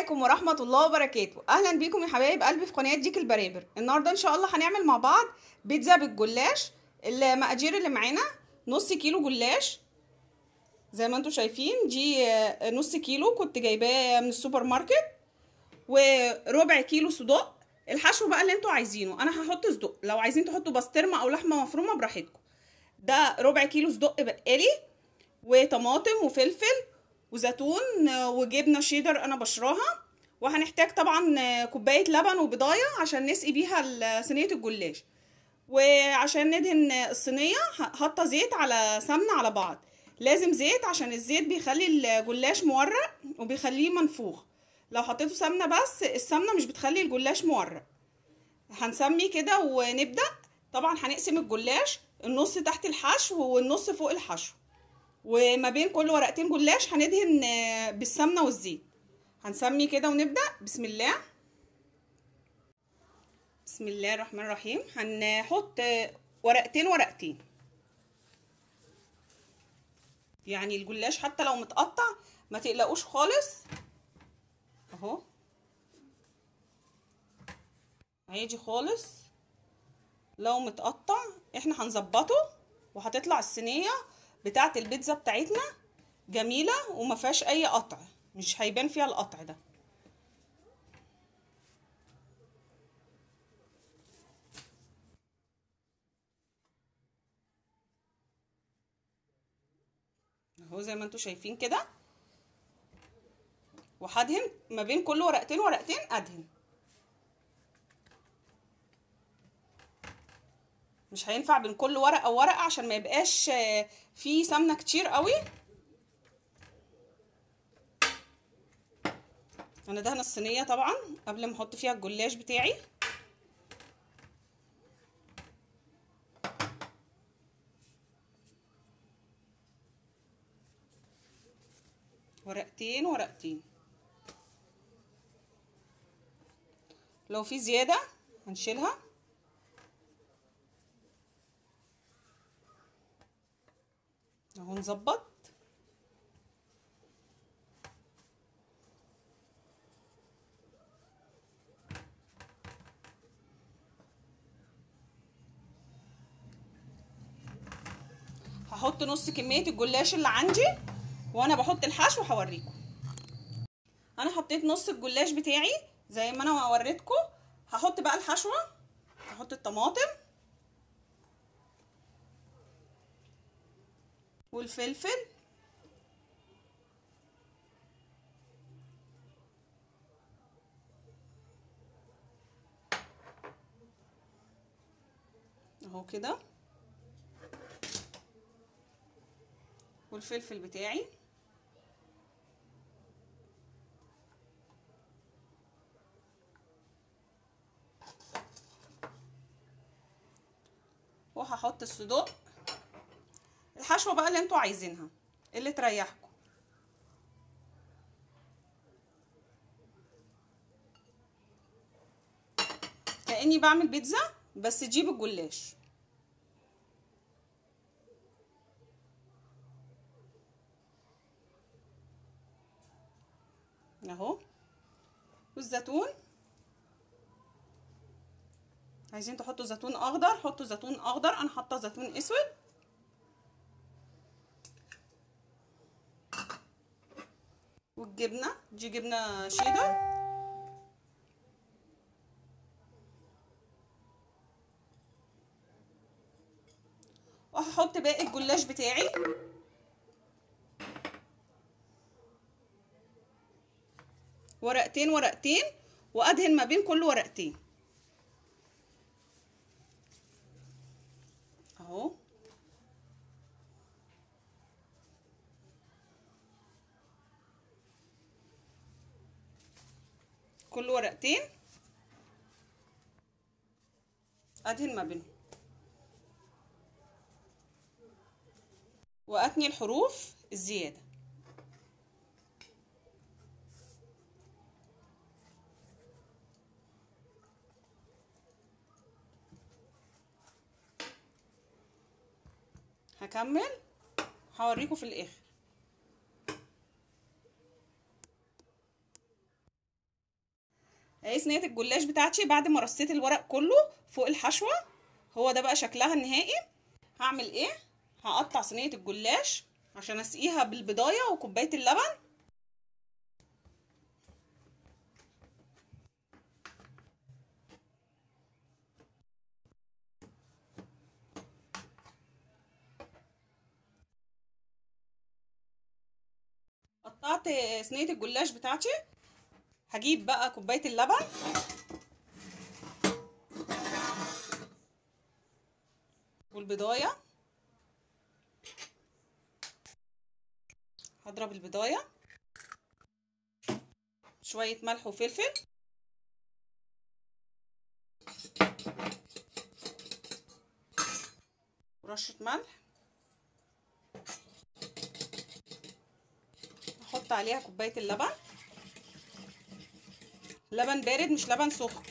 عليكم ورحمة الله وبركاته أهلا بيكم يا حبايب قلبي في قناة ديك البرابر النهاردة إن شاء الله هنعمل مع بعض بيتزا بالجلاش المقادير اللي معانا نص كيلو جلاش زي ما انتم شايفين دي آه، نص كيلو كنت جايباه من السوبر ماركت وربع كيلو صدق الحشو بقى اللي انتوا عايزينه انا هحط صدق لو عايزين تحطوا بسطرمه او لحمه مفرومه براحتكم ده ربع كيلو صدق بقالي وطماطم وفلفل وزيتون آه، وجبنه شيدر انا بشراها وهنحتاج طبعا آه، كوبايه لبن وبضايه عشان نسقي بيها ال- صينيه الجلاش وعشان ندهن الصينيه ه- حاطه زيت على سمنه على بعض لازم زيت عشان الزيت بيخلي الجلاش مورق وبيخليه منفوخ لو حطيته سمنه بس السمنه مش بتخلي الجلاش مورق هنسمي كده ونبدا طبعا هنقسم الجلاش النص تحت الحشو والنص فوق الحشو وما بين كل ورقتين جلاش هندهن آه، بالسمنه والزيت هنسمي كده ونبدا بسم الله بسم الله الرحمن الرحيم هنحط آه، ورقتين ورقتين يعني الجلاش حتى لو متقطع ما تقلقوش خالص اهو عادي خالص لو متقطع احنا هنظبطه وهتطلع الصينيه بتاعه البيتزا بتاعتنا جميله وما فيهاش اي قطع مش هيبان فيها القطع ده اهو زي ما انتوا شايفين كده وهدهن ما بين كل ورقتين ورقتين ادهن مش هينفع بين كل ورقه وورقه عشان ما يبقاش آه، فيه سمنه كتير قوي انا دهن الصينيه طبعا قبل ما احط فيها الجلاش بتاعي ورقتين ورقتين لو في زياده هنشيلها اهو نظبط هحط نص كمية الجلاش اللي عندي وانا بحط الحشو هوريكم انا حطيت نص الجلاش بتاعي زي ما انا وريتكم هحط بقى الحشوة هحط الطماطم والفلفل اهو كده والفلفل بتاعي وهحط الصدوق الحشوه بقى اللي انتوا عايزينها اللي تريحكم كاني بعمل بيتزا بس جيب الجلاش اهو والزيتون عايزين تحطوا زيتون اخضر حطوا زيتون اخضر انا حاطه زيتون اسود والجبنه دي جبنه شيدر وهحط باقي الجلاش بتاعي ورقتين ورقتين وادهن ما بين كل ورقتين اهو كل ورقتين ادهن ما بينهم واتني الحروف الزياده هكمل هوريكم في الاخر اهي صينيه الجلاش بتاعتي بعد ما رصيت الورق كله فوق الحشوه هو ده بقى شكلها النهائي هعمل ايه هقطع صينيه الجلاش عشان اسقيها بالبضايه وكوبايه اللبن قطعت صينيه الجلاش بتاعتي هجيب بقى كوبايه اللبن والبضايه هضرب البضايه شويه ملح وفلفل ورشه ملح احط عليها كوبايه اللبن لبن بارد مش لبن سخن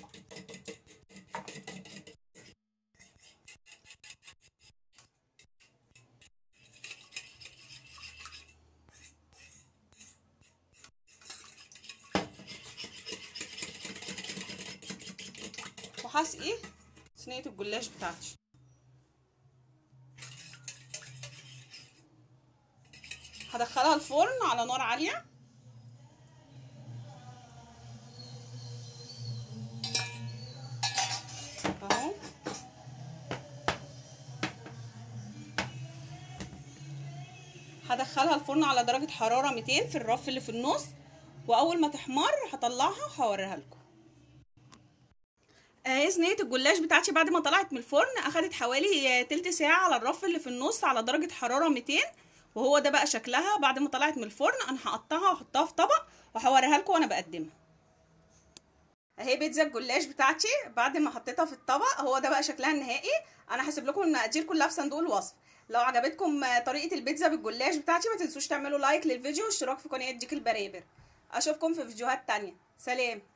وهسقي صينيه الجلاش بتاعتي هدخلها الفرن على نار عاليه اهو هدخلها الفرن على درجة حرارة 200 في الرف اللي في النص واول ما تحمر هطلعها وهوريها لكم اهي صينيه الجلاش بتاعتي بعد ما طلعت من الفرن اخدت حوالي تلت ساعه على الرف اللي في النص على درجه حراره 200 وهو ده بقى شكلها بعد ما طلعت من الفرن انا هقطعها واحطها في طبق وهوريها لكم وانا بقدمها اهي بيتزا الجلاش بتاعتي بعد ما حطيتها في الطبق هو ده بقى شكلها النهائي انا هسيب لكم المقادير كلها في صندوق الوصف لو عجبتكم طريقه البيتزا بالجلاش بتاعتي ما تنسوش تعملوا لايك للفيديو واشتراك في قناه ديك البرابر اشوفكم في فيديوهات تانية سلام